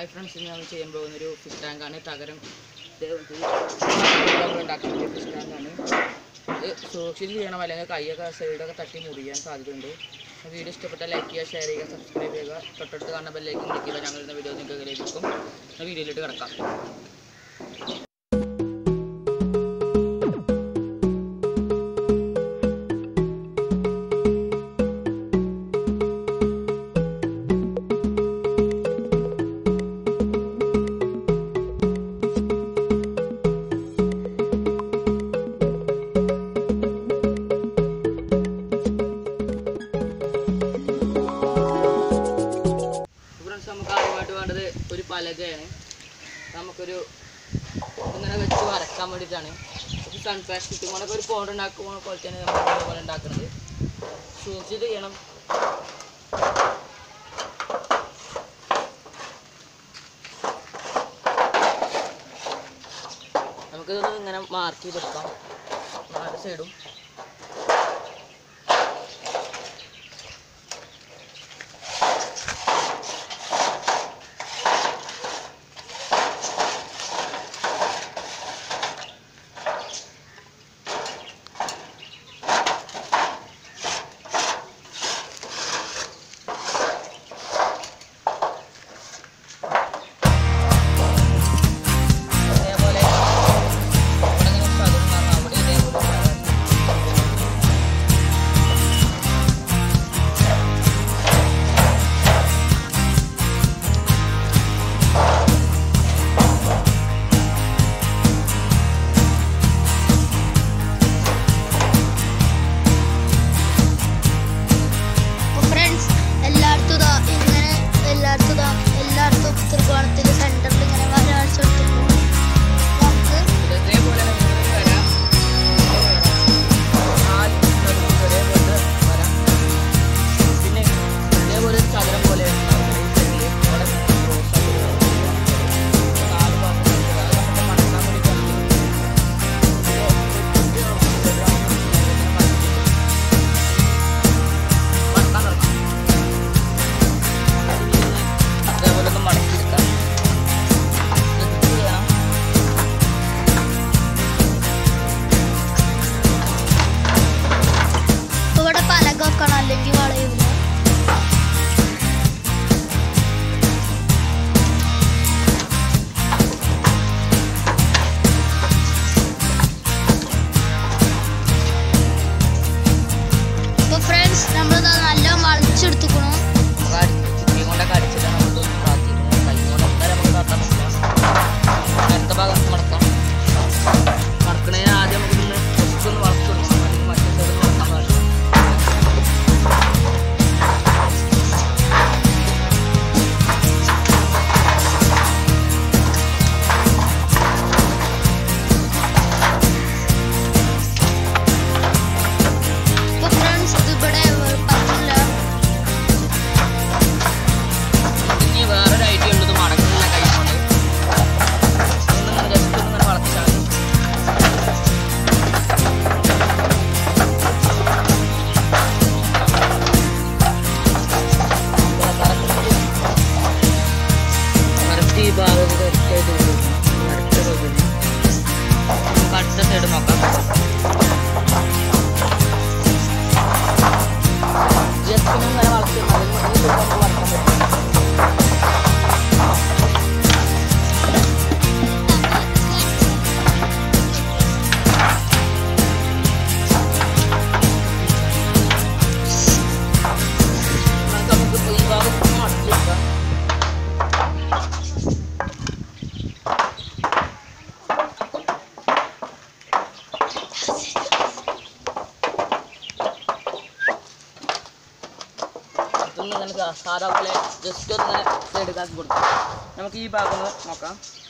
Hi friends ഇന്ന് നമ്മൾ ചെയ്യാൻ പോകുന്നൊരു ഫിഷ് ടാങ്കാണ് തകരം ഇത് ഇത് നമ്മൾ ഉണ്ടാക്കുന്ന ഫിഷ് ടാങ്കാണ് ഇത് സൂക്ഷിച്ച് ചെയ്യണം അല്ലെങ്കിൽ കൈയൊക്കെ സൈഡൊക്കെ തട്ടി മുറിയാൻ സാധ്യതയുണ്ട് വീഡിയോ ഇഷ്ടപ്പെട്ടാൽ ലൈക്ക് ചെയ്യുക ഷെയർ ചെയ്യുക സബ്സ്ക്രൈബ് ചെയ്യുക തൊട്ടടുത്ത് കാണുന്ന ബെല്ലേക്ക് ക്ലിക്ക് ചെയ്താൽ ഞങ്ങളുടെ വീഡിയോ നിങ്ങൾക്ക് ലഭിക്കും എന്നാൽ വീഡിയോയിലോട്ട് കിടക്കാം ഫ്രണ്ട്സ് നമുക്ക് ആദ്യമായിട്ട് വേണ്ടത് ഒരു പലകയാണ് നമുക്കൊരു ഇങ്ങനെ വെച്ച് വരക്കാൻ വേണ്ടിയിട്ടാണ് ഒരു സൺഫ്ലാഷ് കിട്ടുമ്പോഴൊക്കെ ഒരു പൗഡർ ഉണ്ടാക്കുമ്പോൾ പോലെ തന്നെ നമ്മൾ ഇതുപോലെ ഉണ്ടാക്കുന്നത് സൂക്ഷിച്ചിട്ട് ചെയ്യണം നമുക്കിതൊന്ന് ഇങ്ങനെ മാർക്ക് ചെയ്തെടുക്കാം നാല് സൈഡും അതേപോലെ ഇവിടെ ഇങ്ങനെ ചതുരം കാണാം. അവിടെ ഇതേപോലെ ചതുരം. ഫ്രണ്ട്സ് എല്ലായിടത്തും ഇതാ ഇങ്ങനെ എല്ലായിടത്തും ഇതാ എല്ലായിടത്തും ത്രികോണത്തിൽ സെന്ററിൽ ഇങ്ങനെ വരച്ചു നമുക്ക് ഇതേപോലെ നമുക്ക് വരാം. നാല് ചതുരം ഒരേപോലെ വരാം. പിന്നെ ഇതേപോലെ ഒരു ചതുരം പോലെ ഉണ്ടാവും. ഈ side ല് അവിടെ cross ആയിട്ട് വരും. നാല് ഭാഗം ഉണ്ട്. അത് നമുക്ക് മടക്കാൻ വേണ്ടിയിട്ടാണ്. മടക്കാൻ തുടങ്ങാം. അതേപോലെ ഒന്ന് മടക്കിയെടുക്കാം എന്നിട്ട് ചെയ്യണം ഇപ്പൊ ഇവിടെ പലക വെക്കണം അല്ലെങ്കിൽ വളയൂല ഇപ്പൊ ഫ്രണ്ട്സ് നമ്മളിതാ നല്ല വളച്ചെടുത്തുക്കണു ചിക്കൻ കൊണ്ടൊക്കെ അടിച്ചിട്ട് നമുക്ക് കാത്തിരുന്നു കൈ കൊണ്ട് എന്തായാലും നമുക്ക് കാട്ടാൻ പറ്റില്ല അടുത്ത ഭാഗം മടക്കാം മടക്കണതിന് ആദ്യം നമുക്ക് ഇന്ന് ജസ്റ്റ് ഒന്ന് വളച്ചു കൊടുക്കണം അല്ലെങ്കിൽ മറ്റേ സൈഡ് മടക്കാൻ പാടില്ല ഇപ്പൊ ഫ്രണ്ട്സ് ഇത് ഇവിടെ പറ്റില്ല ഇനി വേറൊരു ഐഡിയ ഉള്ളത് മടക്കുന്നില്ല കൈ കൊണ്ട് ഒന്നിങ്ങനെ ജസ്റ്റ് ഒന്നിങ്ങനെ വളച്ചാൽ മതി കറക്റ്റ് ഈ ഭാഗം കറക്റ്റായിട്ട് കറക്റ്റ് പോലെ നമുക്ക് അടുത്ത സൈഡ് നോക്കാം ജസ്റ്റ് ഒന്ന് ഇങ്ങനെ വളച്ച് അതിന് ഈ സൈഡ് നമുക്ക് വളക്കാൻ പറ്റും നമുക്ക് ഇപ്പോൾ ഈ ഭാഗം ഒന്ന് മടക്കി വെക്കാം ഇതൊന്ന് ഇങ്ങനെ സാ- സാധാ പോലെ ജസ്റ്റ് ഒന്ന് ഇങ്ങനെ സൈഡ് ആക്കി കൊടുക്കാം നമുക്ക് ഈ ഭാഗം ഒന്ന് നോക്കാം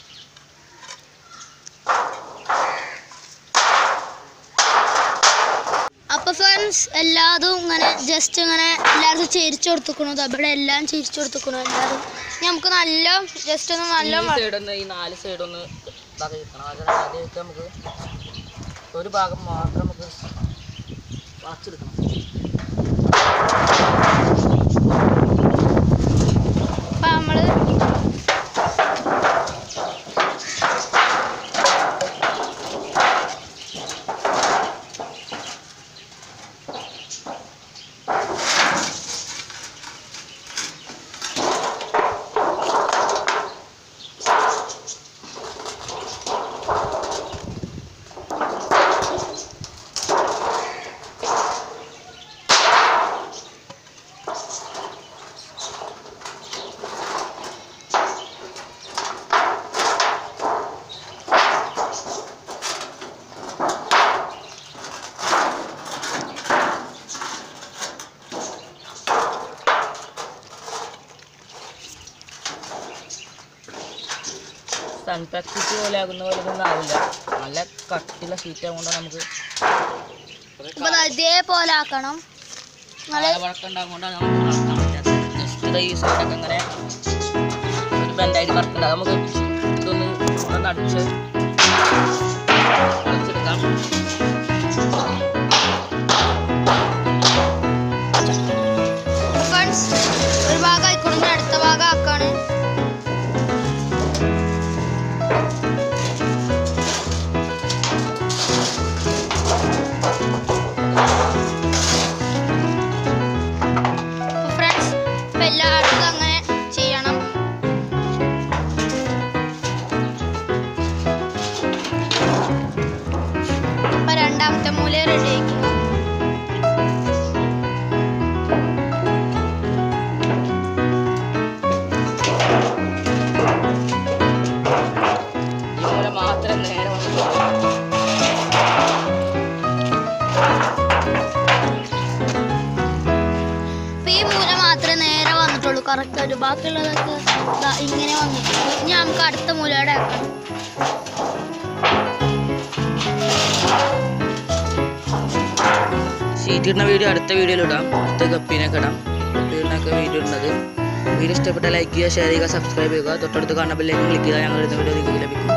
അപ്പൊ ഫ്രണ്ട്സ് എല്ലാതും ഇങ്ങനെ ജസ്റ്റ് ഇങ്ങനെ എല്ലായിടത്തും ചിരിച്ചു കൊടുത്തുക്കണു ഇവിടെ എല്ലാം ചിരിച്ചു കൊടുത്തുക്കണു എല്ലാവരും ഇനി നമുക്ക് നല്ല ജസ്റ്റ് ഒന്ന് നല്ല ഈ സൈഡ് ഒന്ന് ഈ നാല് സൈഡ് ഒന്ന് ഇതാക്കി കിട്ടണം അത് ആദ്യമായിട്ട് നമുക്ക് ഒരു ഭാഗം മാത്രം നമുക്ക് വളച്ചെടുക്കണം അപ്പൊ നമ്മള് സൺപാക്സിറ്റ് പോലെ ആകുന്ന പോലെ ഒന്നും ആവില്ല നല്ല കട്ടിയുള്ള ഷീറ്റ് ആയതുകൊണ്ടാണ് നമുക്ക് അപ്പൊ ദാ ഇതേപോലെ ആക്കണം നിങ്ങള് വഴക്കുണ്ടാകൊണ്ടാണ് നമുക്ക് നടക്കാൻ പറ്റാത്തത് ജസ്റ്റ് ഈ സൈഡൊക്കെ ഇങ്ങനെ ഒരു ബെൻഡായിട്ട് കറക്കുന്നുണ്ട് അത് നമുക്ക് ഇതൊന്ന് ഒന്ന് അടിച്ച് അടിച്ചെടുക്കാം ഫ്രണ്ട്സ് ഒരു ഭാഗം ആയിക്കോണെങ്കിൽ അടുത്ത ഭാഗം ആക്കാണ് ഫ്രണ്ട്സ് ഇപ്പൊ എല്ലായിടത്തും അങ്ങനെ ചെയ്യണം ഇപ്പൊ രണ്ടാമത്തെ മൂല റെഡി ആയിക്കുന്നു ഈ മൂല മാത്രം നേരെ വന്നിട്ട് ഇപ്പൊ ഈ മൂല മാത്രമേ നേരെ വന്നിട്ടുള്ളൂ കറക്റ്റ് ആയിട്ട് ബാക്കിയുള്ളതൊക്കെ ദാ ഇങ്ങനെ വന്നിട്ടുള്ളൂ ഇനി നമുക്ക് അടുത്ത മൂലയുടെ ആക്കണം ഷീറ്റ് ഇടുന്ന വീഡിയോ അടുത്ത വീഡിയോയിൽ ഇടാം അടുത്ത കപ്പിനൊക്കെ ഇടാം കപ്പിനൊക്കെ വീഡിയോ ഇടുന്നത് വീഡിയോ ഇഷ്ടപ്പെട്ട ലൈക്ക് ചെയ്യുക ഷെയർ ചെയ്യുക സബ്സ്ക്രൈബ് ചെയ്യുക തൊട്ടടുത്ത് കാണുന്ന ബെല്ലേക്ക് ക്ലിക്ക് ചെയ്താൽ ഞങ്ങൾ ഇടുന്ന വീഡിയോ നിങ്ങൾക്ക് ലഭിക്കും